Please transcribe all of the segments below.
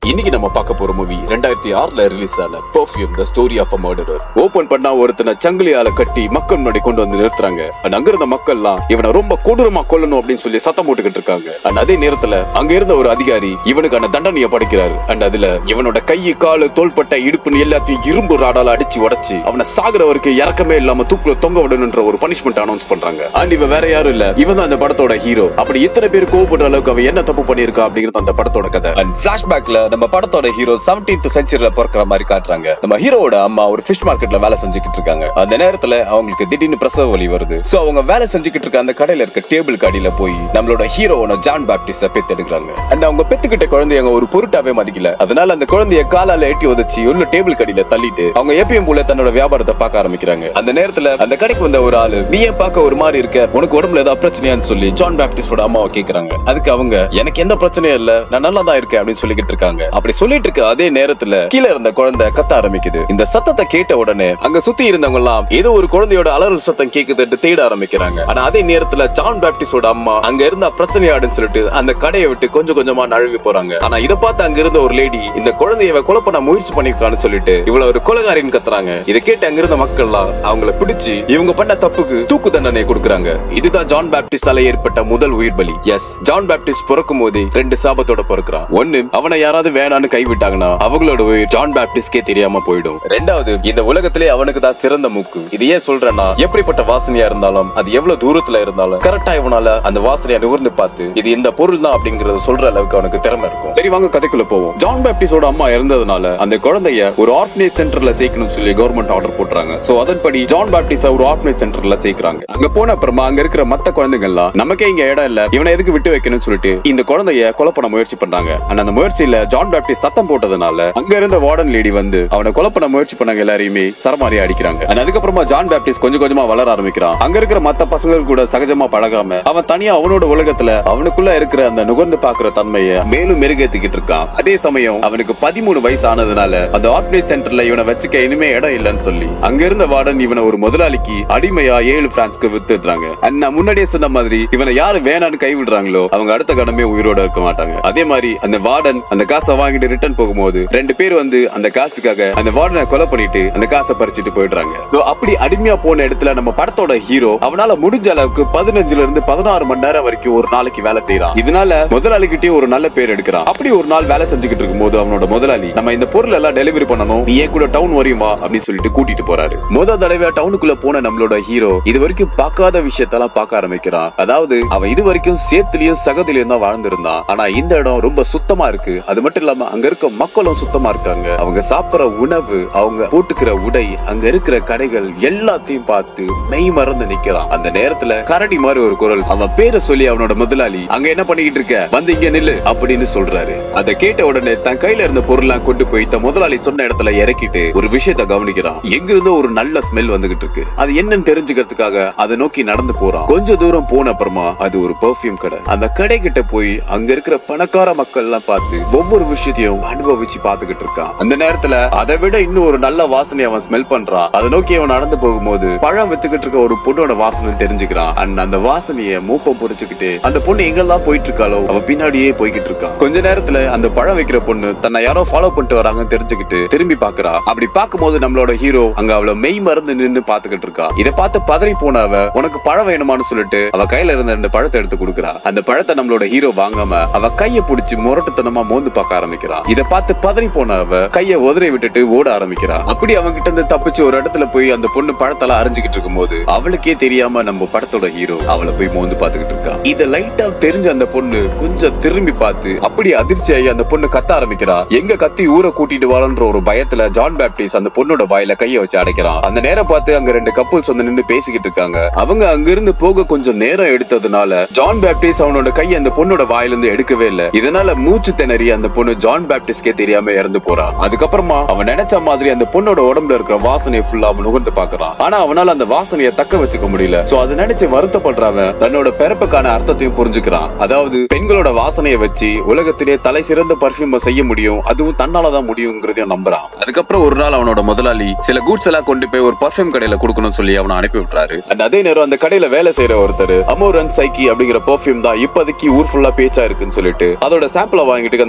இன்னைக்கு நம்ம பார்க்க போற மூவி ரெண்டாயிரத்தி ஆறுல ரிலீஸ் ஆன perfume the story of a murderer open பண்ணா ஒருத்தனை சங்கிலியால கட்டி மக்கள் முன்னாடி கொண்டு வந்து நிறுத்துறாங்க அண்ட் அங்க இருந்த மக்கள்லாம் இவனை ரொம்ப கொடூரமா கொல்லணும் அப்படின்னு சொல்லி சத்தம் போட்டுக்கிட்டு இருக்காங்க அண்ட் அதே நேரத்துல அங்க இருந்த ஒரு அதிகாரி இவனுக்கான தண்டனையை படிக்கிறாரு அண்ட் அதுல இவனோட கை காலு தோள்பட்ட இடுப்புன்னு எல்லாத்தையும் இரும்பு ராடால அடிச்சு உடைச்சு அவனை சாகுற வரைக்கும் இறக்கமே இல்லாம தூக்குல தொங்க விடணுன்ற ஒரு பனிஷ்மெண்ட் அனௌன்ஸ் பண்றாங்க அண்ட் இவன் வேற யாரும் இல்ல இவன் தான் அந்த படத்தோட ஹீரோ அப்படி இத்தனை பேர் கோவப்படுற அளவுக்கு அவன் என்ன தப்பு பண்ணிருக்கான் அப்படிங்கிறது அந்த படத்தோட கதை அண்ட் பிளாஷ்பேக்ல நம்ம படத்தோட ஹீரோ 17th செஞ்சுரியில பிறக்கிற மாதிரி காட்டுறாங்க நம்ம ஹீரோவோட அம்மா ஒரு ஃபிஷ் மார்க்கெட்ல வேலை செஞ்சுக்கிட்டு இருக்காங்க அந்த நேரத்துல அவங்களுக்கு திடீர்னு பிரசவ வலி வருது சோ அவங்க வேலை செஞ்சுக்கிட்டு இருக்க அந்த கடையில இருக்க டேபிள் கடியில போய் நம்மளோட ஹீரோவோட ஜான் பாப்டிஸ்ட பெத்தெடுக்கிறாங்க அண்ட் அவங்க பெத்துக்கிட்ட குழந்தைய ஒரு பொருட்டாவே மதிக்கல அதனால அந்த குழந்தைய காலால எட்டி உதச்சி உள்ள டேபிள் கடியில தள்ளிட்டு அவங்க எப்பயும் போல தன்னோட வியாபாரத்தை பார்க்க ஆரம்பிக்கிறாங்க அந்த நேரத்துல அந்த கடைக்கு வந்த ஒரு ஆளு நீ ஏன் பார்க்க ஒரு மாதிரி இருக்க உனக்கு உடம்புல ஏதாவது பிரச்சனையான்னு சொல்லி ஜான் பாப்டிஸ்டோட அம்மாவை கேக்குறாங்க அதுக்கு அவங்க எனக்கு எந்த பிரச்சனையும் இல்ல நான் நல்லா தான் இருக்கேன் அப்படின்னு சொல்லிக்கிட்டு இருக்காங்க அப்படி சொல்லிட்டு இருக்க அதே நேரத்துல கீழே இருந்த குழந்தை கத்த ஆரம்பிக்குது இந்த சத்தத்தை கேட்ட உடனே அங்க சுத்தி இருந்தவங்க எல்லாம் ஏதோ ஒரு குழந்தையோட அலறல் சத்தம் கேக்குதுன்னு தேட ஆரம்பிக்கிறாங்க ஆனா அதே நேரத்துல ஜான் பாப்டிஸ்டோட அம்மா அங்க இருந்த பிரச்சனையாடுன்னு சொல்லிட்டு அந்த கடையை விட்டு கொஞ்சம் கொஞ்சமா நழுவி போறாங்க ஆனா இத பார்த்து அங்க இருந்த ஒரு லேடி இந்த குழந்தைய கொலை பண்ண முயற்சி பண்ணிருக்கான்னு சொல்லிட்டு இவ்வளவு ஒரு கொலகாரின்னு கத்துறாங்க இதை கேட்டு அங்க இருந்த மக்கள் எல்லாம் அவங்கள பிடிச்சு இவங்க பண்ண தப்புக்கு தூக்கு தண்டனை கொடுக்கறாங்க இதுதான் ஜான் பாப்டிஸ்டால ஏற்பட்ட முதல் உயிர் பலி எஸ் ஜான் பாப்டிஸ்ட் பிறக்கும் போதே ரெண்டு சாபத்தோட பிறக்கிறான் ஒண்ணு அவனை யாராவது வேணான்னு கைவிட்டாங்கன்னா அவங்களோட உயிர் ஜான் பாப்டிஸ்ட்கே தெரியாம போயிடும் ரெண்டாவது இந்த உலகத்திலே அவனுக்கு தான் சிறந்த மூக்கு இது ஏன் சொல்றேன்னா எப்படிப்பட்ட வாசனையா இருந்தாலும் அது எவ்வளவு தூரத்துல இருந்தாலும் கரெக்டா இவனால அந்த வாசனையை நுகர்ந்து பார்த்து இது இந்த பொருள் தான் அப்படிங்கறத சொல்ற அளவுக்கு அவனுக்கு திறமை இருக்கும் சரி வாங்க கதைக்குள்ள போவோம் ஜான் பாப்டிஸ்டோட அம்மா இறந்ததுனால அந்த குழந்தைய ஒரு ஆர்ஃபனேஜ் சென்டர்ல சேர்க்கணும்னு சொல்லி கவர்மெண்ட் ஆர்டர் போட்டுறாங்க சோ அதன்படி ஜான் பாப்டிஸ்ட ஒரு ஆர்ஃபனேஜ் சென்டர்ல சேர்க்கறாங்க அங்க போன அப்புறமா அங்க இருக்கிற மத்த குழந்தைங்க எல்லாம் நமக்கே இங்க இடம் இல்ல இவனை எதுக்கு விட்டு வைக்கணும்னு சொல்லிட்டு இந்த குழந்தைய கொலை பண்ண முயற்சி பண்றாங்க ஆனா அந்த முயற்சியில ஜான் பாப்டிஸ்ட் சத்தம் போட்டதுனால அங்க இருந்த வார்டன் லேடி வந்து அவனை கொலை பண்ண முயற்சி பண்ணவங்க எல்லாரையுமே சரமாரி அடிக்கிறாங்க And அதுக்கப்புறமா ஜான் பாப்டிஸ்ட் கொஞ்சம் கொஞ்சமா வளர ஆரம்பிக்கிறான் அங்க இருக்கிற மத்த பசங்க கூட சகஜமா பழகாம அவன் தனியா அவனோட உலகத்துல அவனுக்குள்ள இருக்கிற அந்த நுகர்ந்து பாக்குற தன்மையை மேலும் மெருகேத்திக்கிட்டு இருக்கான் அதே சமயம் அவனுக்கு பதிமூணு வயசு ஆனதுனால அந்த ஆர்பனேஜ் சென்டர்ல இவனை வச்சுக்க இனிமே இடம் இல்லைன்னு சொல்லி அங்க இருந்த வார்டன் இவனை ஒரு முதலாளிக்கு அடிமையா ஏழு பிரான்ஸ்க்கு வித்துடுறாங்க And நான் முன்னாடியே சொன்ன மாதிரி இவனை யாரு வேணான்னு கைவிடுறாங்களோ அவங்க அடுத்த கடமே உயிரோட இருக்க மாட்டாங்க அதே மாதிரி அந்த வார்டன் அந்த காசை வாங்கிட்டு ரிட்டர்ன் போகும்போது ரெண்டு பேர் வந்து அந்த காசுக்காக அந்த வார்டனை கொலை பண்ணிட்டு அந்த காசை பறிச்சுட்டு போயிடுறாங்க So, அப்படி அடிமையா போன இடத்துல நம்ம படத்தோட ஹீரோ அவனால முடிஞ்ச அளவுக்கு பதினஞ்சுல இருந்து பதினாறு மணி நேரம் வரைக்கும் ஒரு நாளைக்கு வேலை செய்யறான் இதனால முதலாளிகிட்டயும் ஒரு நல்ல பேர் எடுக்கிறான் அப்படி ஒரு நாள் வேலை செஞ்சுக்கிட்டு இருக்கும்போது அவனோட முதலாளி நம்ம இந்த பொருள் எல்லாம் டெலிவரி பண்ணணும் நீ ஏன் கூட டவுன் வரையுமா அப்படின்னு சொல்லிட்டு கூட்டிட்டு போறாரு முத தடவை டவுனுக்குள்ள போன நம்மளோட ஹீரோ இது வரைக்கும் பார்க்காத விஷயத்தெல்லாம் பார்க்க ஆரம்பிக்கிறான் அதாவது அவன் இது வரைக்கும் சேத்துலயும் சகதிலையும் தான் வாழ்ந்திருந்தான் ஆனா இந்த இடம் ரொம்ப சுத்தமா இருக்கு அது மட்டும் இல்லாம அங்க இருக்க மக்களும் சுத்தமா இருக்காங்க அவங்க சாப்பிடுற உணவு அவங்க போட்டுக்கிற உடை அங்க இருக்கிற கடைகள் எல்லாத்தையும் பார்த்து மெய் மறந்து நிக்கிறான் அந்த நேரத்துல கரடி மாதிரி ஒரு குரல் அவன் பேரை சொல்லி அவனோட முதலாளி அங்க என்ன பண்ணிக்கிட்டு இருக்க வந்து இங்க நில்லு அப்படின்னு சொல்றாரு அதை கேட்ட உடனே தன் கையில இருந்த பொருள்லாம் கொண்டு போய் தன் முதலாளி சொன்ன இடத்துல இறக்கிட்டு ஒரு விஷயத்த கவனிக்கிறான் எங்க இருந்தோ ஒரு நல்ல ஸ்மெல் வந்துகிட்டு இருக்கு அது என்னன்னு தெரிஞ்சுக்கிறதுக்காக அதை நோக்கி நடந்து போறான் கொஞ்ச தூரம் போன அப்புறமா அது ஒரு பெர்ஃபியூம் கடை அந்த கடை கிட்ட போய் அங்க இருக்கிற பணக்கார மக்கள் எல்லாம் பார்த்து ஒவ்வொரு விஷயத்தையும் அனுபவிச்சு பாத்துக்கிட்டு இருக்கான் அந்த நேரத்துல அதை விட இன்னும் ஒரு நல்ல வாசனை அவன் ஸ்மெல் பண்றான் அதை நோக்கி அவன் நடந்து போகும்போது பழம் வித்துக்கிட்டு இருக்க ஒரு பொண்ணோட வாசனை தெரிஞ்சுக்கிறான் அண்ட் அந்த வாசனைய மூப்பம் புடிச்சுக்கிட்டு அந்த பொண்ணு எங்கெல்லாம் போயிட்டு இருக்காளோ அவ பின்னாடியே போய்கிட்டு இருக்கான் கொஞ்ச நேரத்துல அந்த பழம் வைக்கிற பொண்ணு தன்னை யாரோ ஃபாலோ பண்ணிட்டு வராங்கன்னு தெரிஞ்சுக்கிட்டு திரும்பி பாக்குறா அப்படி பார்க்கும்போது நம்மளோட ஹீரோ அங்க அவள மெய் மறந்து நின்னு பாத்துக்கிட்டு இருக்கா இதை பார்த்து பதறி போன அவ உனக்கு பழம் வேணுமான்னு சொல்லிட்டு அவ கையில இருந்த ரெண்டு பழத்தை எடுத்து கொடுக்குறா அந்த பழத்தை நம்மளோட ஹீரோ வாங்காம அவ கைய புடிச்சு முரட்டுத்தனமா மோந்து பார்க்க ஆரம்பிக்கிறா இத பார்த்து பதறி போன அவ கைய உதறி விட்டுட்டு ஓட ஆரம்பிக்கிறா அப்படி அவங்க கிட்ட இருந்து தப்பிச்சு ஒரு இடத்துல போய் அந்த பொண்ணு பழத்தெல்லாம் அரைஞ்சுக்கிட்டு இருக்கும்போது அவளுக்கே தெரியாம நம்ம படத்தோட ஹீரோ அவளை போய் மோந்து பாத்துக்கிட்டு இருக்கா இத லைட்டா தெரிஞ்ச அந்த பொண்ணு கொஞ்சம் திரும்பி பார்த்து அப்படி அதிர்ச்சி ஆகி அந்த பொண்ணு கத்த ஆரம்பிக்கிறா எங்க கத்தி ஊரை கூட்டிட்டு வாழன்ற ஒரு பயத்துல ஜான் பேப்டிஸ் அந்த பொண்ணோட வாயில கைய வச்சு அடைக்கிறான் அந்த நேரம் பார்த்து அங்க ரெண்டு கப்புள்ஸ் வந்து நின்னு பேசிக்கிட்டு இருக்காங்க அவங்க அங்க இருந்து போக கொஞ்சம் நேரம் எடுத்ததுனால ஜான் பேப்டிஸ் அவனோட கையை அந்த பொண்ணோட வாயில இருந்து எடுக்கவே இல்ல இதனால மூச்சு திணறி அந்த பொண்ணு ஜான் பேப்டிஸ்கே தெரியாம இறந்து போறா அதுக்கப்புறமா அவன் நினைச்ச மாதிரி அந்த பொண்ணோட உடம்புல இருக்கிற வாசனையை ஃபுல்லா அவன் நுகர்ந்து பாக்குறான் ஆனா அவனால அந்த வாசனையை தக்க வச்சுக்க முடியல சோ அதை நினைச்சு வருத்தப்படுறவன் தன்னோட பிறப்புக்கான அர்த்தத்தையும் புரிஞ்சுக்கிறான் அதாவது பெண்களோட வாசனையை வச்சு உலகத்திலே தலை சிறந்த பர்ஃபியூம் செய்ய முடியும் அதுவும் தன்னாலதான் முடியுங்கிறதையும் நம்புறான் அதுக்கப்புறம் ஒரு நாள் அவனோட முதலாளி சில கூட்ஸ் எல்லாம் கொண்டு போய் ஒரு பர்ஃபியூம் கடையில கொடுக்கணும்னு சொல்லி அவனை அனுப்பி விட்டுறாரு And அதே நேரம் அந்த கடையில வேலை செய்யற ஒருத்தர் அமோரன் சைக்கி அப்படிங்கிற பர்ஃபியூம் தான் இப்போதைக்கு ஊர் ஃபுல்லா பேச்சா இருக்குன்னு சொல்லிட்டு அதோட சாம்பிள வாங்கிட்டு அந்த கடை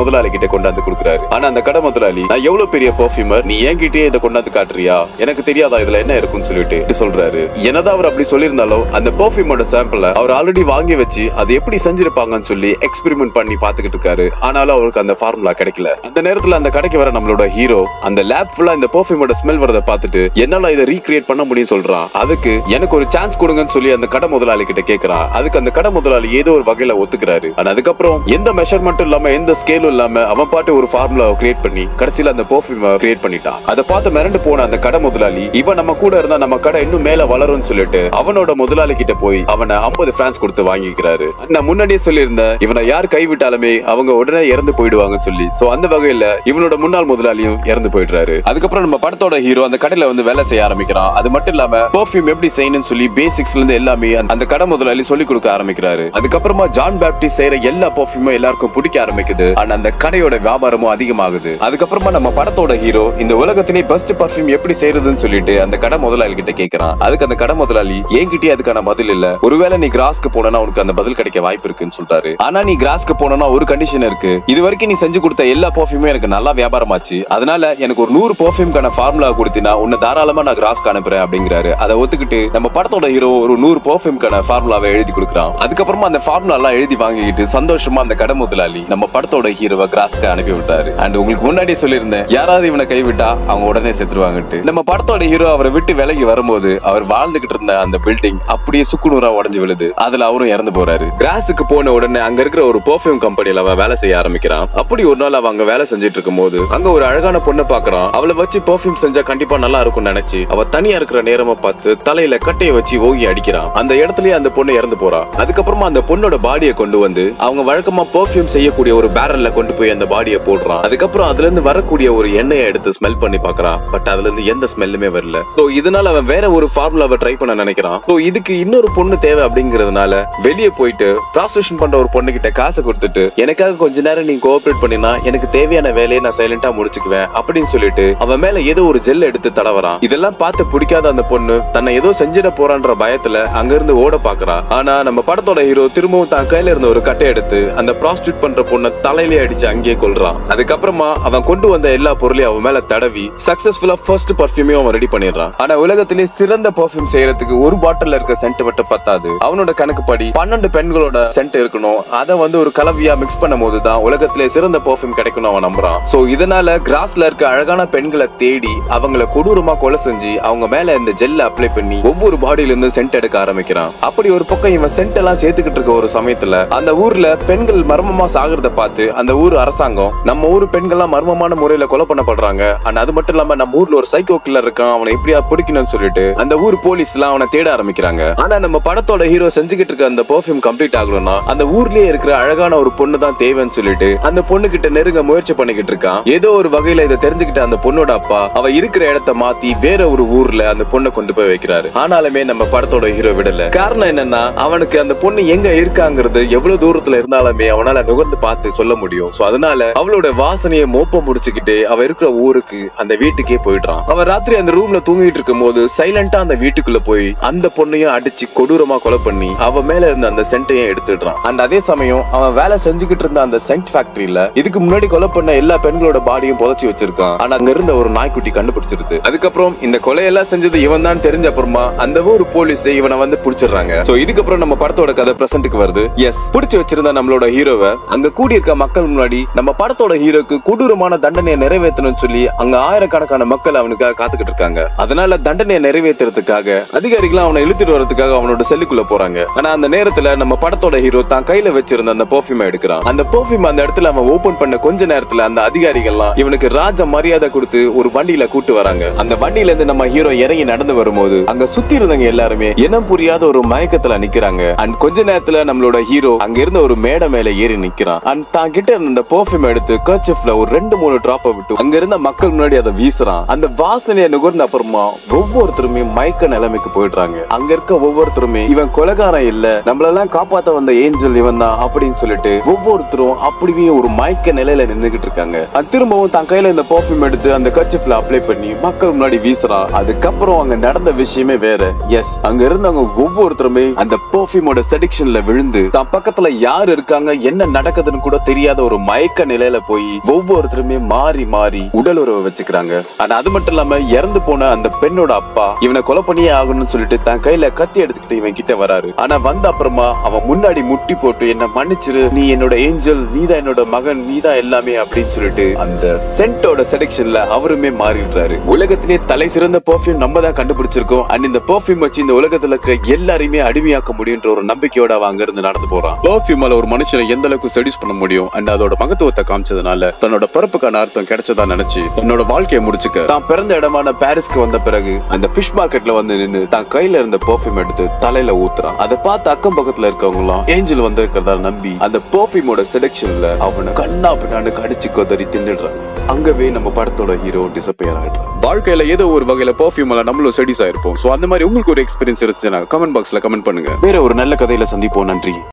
முதலாளி கிட்ட கொண்டாந்து கொடுக்குறாரு ஆனா அந்த கடை முதலாளி நான் எவ்வளவு பெரிய பெர்ஃபியூமர் நீ என்கிட்டயே இதை கொண்டாந்து காட்டுறியா எனக்கு தெரியாதா இதுல என்ன இருக்கும்னு சொல்லிட்டு இப்படி சொல்றாரு என்னதான் அவர் அப்படி சொல்லியிருந்தாலும் அந்த பெர்ஃபியூமோட சாம்பிள அவர் ஆல்ரெடி வாங்கி வச்சு அது எப்படி செஞ்சிருப்பாங்கன்னு சொல்லி எக்ஸ்பெரிமெண்ட் பண்ணி பாத்துக்கிட்டு இருக்காரு ஆனாலும் அவருக்கு அந்த ஃபார்முலா கிடைக்கல அந்த நேரத்துல அந்த கடைக்கு வர நம்மளோட ஹீரோ அந்த லேப் ஃபுல்லா இந்த பெர்ஃபியூமோட ஸ்மெல் வரத பார்த்துட்டு என்னால இதை ரீக்ரியேட் பண்ண முடியும் சொல்றான் அதுக்கு எனக்கு ஒரு சான்ஸ் கொடுங்கன்னு சொல்லி அந்த கடை முதலாளி கிட்ட கேக்குறான் அதுக்கு அந்த கடை முதலாளி ஏதோ ஒரு வகையில ஒத்துக்கிறாரு ஆனா அதுக்கப்புறம் எந்த மெஷர்மெண்ட்டும் இல்லாம எந்த ஸ்கேலும் இல்லாம அவன் பாட்டு ஒரு ஃபார்முலா கிரியேட் பண்ணி கடைசியில அந்த பெர்ஃபியூம் கிரியேட் பண்ணிட்டான் அதை பார்த்து மிரண்டு போன அந்த கடை முதலாளி இவன் நம்ம கூட இருந்தா நம்ம கடை இன்னும் மேல வளரும்னு சொல்லிட்டு அவனோட முதலாளி கிட்ட போய் அவனை 50 பிரான்ஸ் கொடுத்து வாங்கிக்கிறாரு நான் முன்னாடியே சொல்லியிருந்தேன் இவனை யார் கைவிட்டாலுமே அவங்க உடனே இறந்து போயிடுவாங்கன்னு சொல்லி சோ அந்த வகையில இவனோட முன்னாள் முதலாளியும் இறந்து போயிடுறாரு அதுக்கப்புறம் நம்ம படத்தோட ஹீரோ அந்த கடையில வந்து வேலை செய்ய ஆரம்பிக்கிறான் அது மட்டும் இல்லாம பெர்ஃபியூம் எப்படி செய்யணும்னு சொல்லி பேசிக்ஸ்ல இருந்து எல்லாமே அந்த- அந்த கடை முதலாளி சொல்லி கொடுக்க ஆரம்பிக்கிறாரு அதுக்கப்புறமா ஜான் பேப்டிஸ்ட் செய்யற எல்லா பெர்ஃபியூமும் எல்லாருக்கும் பிடிக்க ஆரம்பிக்குது ஆனா அந்த கடையோட வியாபாரமும் அதிகமாகுது அதுக்கப்புறமா நம்ம படத்தோட ஹீரோ இந்த உலகத்திலே பெஸ்ட் பர்ஃபியூம் எப்படி செய்யறதுன்னு சொல்லிட்டு அந்த கடை முதலாளி கிட்ட கேக்குறான் அதுக்கு அந்த கடை முதலாளி என்கிட்டயே அதுக்கான பதில் இல்ல ஒருவேளை நீ கிராஸ்க்கு போனா உனக்கு அந்த பதில் கிடைக்க வாய்ப்பு இருக்குன்னு சொல்றாரு ஆனா நீ கிராஸ்க்கு போனா ஒரு கண்டிஷன் இருக்கு இது வரைக்கும் நீ செஞ்சு கொடுத்த எல்லா பர்ஃபியூமும் எனக்கு நல்லா வியாபாரமாச்சு அதனால எனக்கு ஒரு நூறு பர்ஃபியூம்கான ஃபார்முலா கொடுத்தினா உன்னை தாராளமா நான் கிராஸ்க்கு அனுப்புறேன் அப்படிங்கிறாரு அதை ஒத்துக்கிட்டு நம்ம படத்தோட ஹீரோ ஒரு நூறு பர்ஃபியூம்கான ஃபார்முலாவை எழுதி கொடுக்குறான் அதுக்கப்புறமா அந்த ஃபார்முலா எல்லாம் எழுதி வாங்கிக்கிட்டு சந்தோஷமா அந்த கடை முதலாளி நம்ம படத்தோட ஹீரோவை கிராஸ்க்கு அனுப்பி விட்டாரு அண்ட் உங்களுக்கு முன்னாடியே சொல்லியிருந்தேன் யாராவது இவனை கைவிட்டா அவங்க உடனே செத்துருவாங்கட்டு நம்ம படத்தோட ஹீரோ அவரை விட்டு விலகி வரும்போது அவர் வாழ்ந்துகிட்டு இருந்த அந்த பில்டிங் அப்படியே சுக்குநூறா உடஞ்சு விழுது அதுல அவரும் இறந்து போறாரு கிராஸுக்கு போன உடனே அங்க இருக்கிற ஒரு பெர்ஃபியூம் கம்பெனில அவன் வேலை செய்ய ஆரம்பிக்கிறான் அப்படி ஒரு நாள் அவன் அங்க வேலை செஞ்சுட்டு இருக்கும் போது அங்க ஒரு அழகான பொண்ணை பாக்குறான் அவளை வச்சு பெர்ஃபியூம் செஞ்சா கண்டிப்பா நல்லா இருக்கும்னு நினைச்சு அவ தனியா இருக்கிற நேரமா பார்த்து தலையில கட்டைய வச்சு ஓங்கி அடிக்கிறான் அந்த இடத்துலயே அந்த பொண்ணு இறந்து போறா அதுக்கப்புறமா அந்த பொண்ணோட பாடியை கொண்டு வந்து அவங்க வழக்கமா பெர்ஃபியூம் செய்யக்கூடிய ஒரு பேரல்ல கொண்டு போய் அந்த பாடியை போடுறான் அதுக்கப்புறம் அதுல இருந்து வரக்கூடிய ஒரு எண்ணெயை எடுத்து ஸ்மெல் பண்ணி பாக்குறான் பட் அதுல இருந்து எந்த ஸ்மெல்லுமே வரல சோ இதனால அவன் வேற ஒரு ஃபார்முலாவை ட்ரை பண்ண நினைக்கிறான் சோ இதுக்கு இன்னொரு பொண்ணு தேவை அப்படிங்கறதுனால வெளியே போயிட்டு ப்ராஸ்டியூஷன் பண்ற ஒரு பொண்ணு கிட்ட காசை கொடுத்துட்டு எனக்காக கொஞ்ச நேரம் நீ கோஆபரேட் பண்ணினா எனக்கு தேவையான வேலையை நான் சைலண்டா முடிச்சுக்குவேன் அப்படின்னு சொல்லிட்டு அவன் மேல ஏதோ ஒரு ஜெல் எடுத்து தடவறான் இதெல்லாம் பார்த்து பிடிக்காத அந்த பொண்ணு தன்னை ஏதோ செஞ்சிட போறான்ற பயத்துல அங்க இருந்து ஓட பாக்குறா ஆனா நம்ம படத்தோட ஹீரோ திரும்பவும் தான் கையில இருந்த ஒரு கட்டை எடுத்து அந்த ப்ராஸ்டியூட் பண்ற பொண்ணை தலையிலே அடிச்சு அங்கேயே கொல்றான் அதுக்கப்புறமா அவன் கொண்டு வந்த எல்லா பொருளையும் அவன் மேல தடவி சக்சஸ்ஃபுல்லா ஃபர்ஸ்ட் பர்ஃபியூமையும் அவன் ரெடி பண்ணிடுறான் ஆனா உலகத்திலே சிறந்த பர்ஃபியூம் செய்யறதுக்கு ஒரு பாட்டில்ல இருக்க சென்ட் மட்டும் பத்தாது அவனோட கணக்குப்படி பன்னெண்டு பெண்களோட சென்ட் இருக்கணும் அதை வந்து ஒரு கலவையா மிக்ஸ் பண்ணும் போதுதான் உலகத்திலே சிறந்த பர்ஃபியூம் கிடைக்கணும் அவன் நம்புறான் சோ இதனால கிராஸ்ல இருக்க அழகான பெண்களை தேடி அவங்கள கொடூரமா கொலை செஞ்சு அவங்க மேல இந்த ஜெல்ல அப்ளை பண்ணி ஒவ்வொரு பாடியில இருந்து சென்ட் எடுக்க ஆரம்பிக்கிறான் அப்படி ஒரு பக்கம் இவன் சென்ட் எல்லாம் சேர்த்துக்கிட்டு இருக்க ஒரு சமயத்துல அந்த ஊர்ல பெண்கள் மர்மமா சாகிறத பார்த்து அந்த ஊர் அரசாங்கம் நம்ம ஊர் பெண்கள்லாம் மர்மமான முறையில கொலை பண்ணப்படுறாங்க ஆனா அது மட்டும் இல்லாம நம்ம ஊர்ல ஒரு சைக்கோ கில்லர் இருக்கான் அவனை எப்படியா பிடிக்கணும்னு சொல்லிட்டு அந்த ஊர் போலீஸ் எல்லாம் அவனை தேட ஆரம்பிக்கிறாங்க ஆனா நம்ம படத்தோட ஹீரோ செஞ்சுக்கிட்டு இருக்க அந்த பெர்ஃபியூம் கம்ப்ளீட் ஆகணும்னா அந்த ஊர்லயே இருக்கிற அழகான ஒரு பொண்ணு தான் தேவைன்னு சொல்லிட்டு அந்த பொண்ணு கிட்ட நெருங்க முயற்சி பண்ணிக்கிட்டு இருக்கான் ஏதோ ஒரு வகையில இதை தெரிஞ்சுக்கிட்ட அந்த பொண்ணோட அப்பா அவ இருக்கிற இடத்த மாத்தி வேற ஒரு ஊர்ல அந்த பொண்ணை கொண்டு போய் வைக்கிறாரு ஆனாலுமே நம்ம படத்தோட ஹீரோ விடல காரணம் என்னன்னா அவனுக்கு அந்த பொண்ணு எங்க இருக்காங்கிறது எவ்வளவு தூரத்துல இருந்தாலுமே அவனால நுகர்ந்து பார்த்து சொல்ல முடியும் சோ அதனால அவளோட வாசனையை மோப்பம் முடிச்சுக்கிட்டு அவ இருக்கிற ஊருக்கு அந்த வீட்டுக்கே போயிடுறான் அவன் ராத்திரி அந்த ரூம்ல தூங்கிட்டு இருக்கும் போது சைலண்டா அந்த வீட்டுக்குள்ள போய் அந்த பொண்ணையும் அடிச்சு கொடூரமா கொலை பண்ணி அவ மேல இருந்த அந்த சென்ட்டையும் எடுத்துடுறான் அண்ட் அதே சமயம் அவன் வேலை செஞ்சுக்கிட்டு இருந்த அந்த சென்ட் ஃபேக்டரியில இதுக்கு முன்னாடி கொலை பண்ண எல்லா பெண்களோட பாடியும் புதைச்சி வச்சிருக்கான் ஆனா அங்க இருந்த ஒரு நாய்க்குட்டி கண்டுபிடிச்சிருது அதுக்கப்புறம் இந்த கொலையெல்லாம் செஞ்சது இவன் தான் தெரிஞ்ச அப்புறமா அந்த ஊர் போலீஸ் இவனை வந்து பிடிச்சிடுறாங்க சோ இதுக்கப்புறம் நம்ம படத்தோட கதை பிரசன்ட்டுக்கு வருது எஸ் பிடிச்சு வச்சிருந்த நம்மளோட ஹீரோவை அங்க கூடி இருக்க மக்கள் முன்னாடி நம்ம படத்தோட ஹீரோக்கு கொடூரமான தண்டனையை நிறைவேற்றணும்னு சொல்லி அங்க ஆயிரக்கணக்கான மக்கள் அவனுக்காக காத்துக்கிட்டு இருக்காங்க அதனால தண்டனையை நிறைவேற்றுறதுக்காக அதிகாரிகள் அவனை இழுத்துட்டு வரதுக்காக அவனோட செல்லுக்குள்ள போறாங்க ஆனா அந்த நேரத்துல நம்ம படத்தோட ஹீரோ தான் கையில வச்சிருந்த அந்த பெர்ஃபியூம் எடுக்கிறான் அந்த பெர்ஃபியூம் அந்த இடத்துல அவன் ஓபன் பண்ண கொஞ்ச நேரத்துல அந்த அதிகாரிகள்லாம் இவனுக்கு ராஜ மரியாதை கொடுத்து ஒரு வண்டியில கூட்டு வராங்க அந்த வண்டியில இருந்து நம்ம ஹீரோ இறங்கி நடந்து வரும்போது அங்க சுத்தி இருந்தவங்க எல்லாருமே இனம் புரியாத ஒரு மயக்கத்துல நிக்கிறாங்க அண்ட் கொஞ்ச நேரத்துல நம்மளோட ஹீரோ அங்க இருந்த ஒரு மேடை மேல ஏறி நிக்கிறான் அண்ட் தான் கிட்ட இருந்த அந்த பெர்ஃபியூம் எடுத்து கர்ச்சிஃப்ல ஒரு ரெண்டு மூணு டிராப்பை விட்டு அங்க இருந்த மக்கள் முன்னாடி அதை வீசுறான் அந்த வாசனையை நுகர்ந்த அப்புறமா ஒவ்வொருத்தருமே மயக்க நிலைமைக்கு போயிடுறாங்க அங்க இருக்க ஒவ்வொருத்தருமே இவன் கொலைகாரன் இல்ல நம்மளெல்லாம் காப்பாத்த வந்த ஏஞ்சல் இவன் தான் அப்படின்னு சொல்லிட்டு ஒவ்வொருத்தரும் அப்படியே ஒரு மயக்க நிலையில நின்னுகிட்டு இருக்காங்க அது திரும்பவும் தன் கையில இந்த பெர்ஃபியூம் எடுத்து அந்த கர்ச்சிஃப்ல அப்ளை பண்ணி மக்கள் முன்னாடி வீசுறான் அதுக்கப்புறம் அங்க நடந்த விஷயமே வேற எஸ் அங்க இருந்தவங்க ஒவ்வொருத்தருமே அந்த பெர்ஃபியூமோட செடிக்ஷன்ல விழுந்து தான் பக்கத்துல யார் இருக்காங்க என்ன நடக்குதுன்னு கூட தெரியாத ஒரு ஒரு மயக்க நிலையில போய் ஒவ்வொருத்தருமே மாறி மாறி உடல் உறவை வச்சுக்கிறாங்க ஆனா அது மட்டும் இல்லாம இறந்து போன அந்த பெண்ணோட அப்பா இவனை கொலை பண்ணியே ஆகணும்னு சொல்லிட்டு தன் கையில கத்தி எடுத்துக்கிட்டு இவன் கிட்ட வராரு ஆனா வந்த அப்புறமா அவன் முன்னாடி முட்டி போட்டு என்ன மன்னிச்சிரு நீ என்னோட ஏஞ்சல் நீதான் என்னோட மகன் நீதான் எல்லாமே அப்படின்னு சொல்லிட்டு அந்த சென்ட்டோட செலக்ஷன்ல அவருமே மாறிடுறாரு உலகத்திலே தலை சிறந்த பெர்ஃபியூம் நம்ம தான் கண்டுபிடிச்சிருக்கோம் அண்ட் இந்த பெர்ஃபியூம் வச்சு இந்த உலகத்துல இருக்கிற எல்லாரையுமே அடிமையாக்க முடியுன்ற ஒரு நம்பிக்கையோட அவன் அங்க இருந்து நடந்து போறான் பெர்ஃபியூமால ஒரு மனுஷனை எந்த அளவுக்கு செடியூஸ் பண்ண முடியும் அண்ட் அதோட மகத்துவத்தை காமிச்சதுனால தன்னோட பிறப்புக்கான அர்த்தம் கிடைச்சதா நினைச்சு தன்னோட வாழ்க்கையை முடிச்சுக்க தான் பிறந்த இடமான பாரிஸ்க்கு வந்த பிறகு அந்த ஃபிஷ் மார்க்கெட்ல வந்து நின்னு தான் கையில இருந்த பெர்ஃபியூம் எடுத்து தலையில ஊத்துறான் அதை பார்த்து அக்கம் பக்கத்துல இருக்கவங்க எல்லாம் ஏஞ்சல் வந்திருக்கிறதா நம்பி அந்த பெர்ஃபியூமோட செலக்ஷன்ல அவனை கண்ணா பின்னான்னு கடிச்சு கொதறி தின்னுடுறாங்க அங்கவே நம்ம படத்தோட ஹீரோ டிசப்பியர் ஆயிடுறான் வாழ்க்கையில ஏதோ ஒரு வகையில பெர்ஃபியூம்ல நம்மளும் செடிஸ் ஆயிருப்போம் சோ அந்த மாதிரி உங்களுக்கு ஒரு எக்ஸ்பீரியன்ஸ் இருந்துச்சுன்னா கமெண்ட் பாக்ஸ்ல கமெண்ட் பண்ணுங்க வேற ஒரு நல்ல கதையில சந்திப்போம் நன்றி